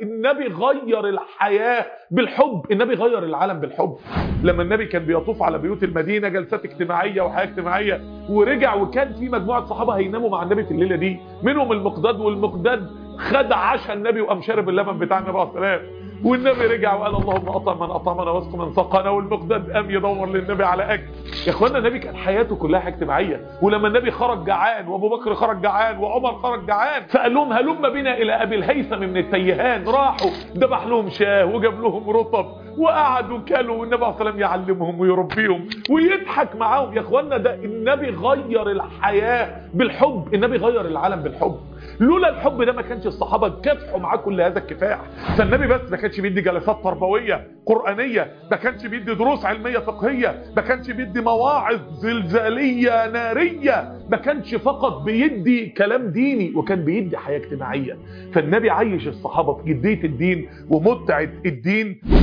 النبي غير الحياه بالحب النبي غير العالم بالحب لما النبي كان بيطوف على بيوت المدينه جلسات اجتماعيه وحياه اجتماعيه ورجع وكان في مجموعه صحابه هيناموا مع النبي في الليله دي منهم المقداد والمقداد خد عشاء النبي وقام شارب اللبن بتاع النبي عليه الصلاه والسلام والنبي رجع وقال اللهم اطعم من اطعمنا واسق من سقانا والمقداد قام يدور للنبي على اكل يا اخوانا النبي كان حياته كلها اجتماعيه ولما النبي خرج جعان وابو بكر خرج جعان وعمر خرج جعان فقال لهم هلم بنا الى ابي الهيثم من التيهان راحوا ذبح لهم شاه وجاب لهم رطب وقعدوا كلوا والنبي عليه الصلاه يعلمهم ويربيهم ويضحك معاهم يا اخوانا ده النبي غير الحياه بالحب النبي غير العالم بالحب لولا الحب ده ما كانش الصحابه كافحوا معاه كل هذا الكفاح فالنبي بس ما كانش بيدي جلسات تربويه قرانيه ما كانش بيدي دروس علميه فقهيه ما كانش بيدي مواعظ زلزاليه ناريه ما كانش فقط بيدي كلام ديني وكان بيدي حياه اجتماعيه فالنبي عايش الصحابه في جديه الدين ومتعه الدين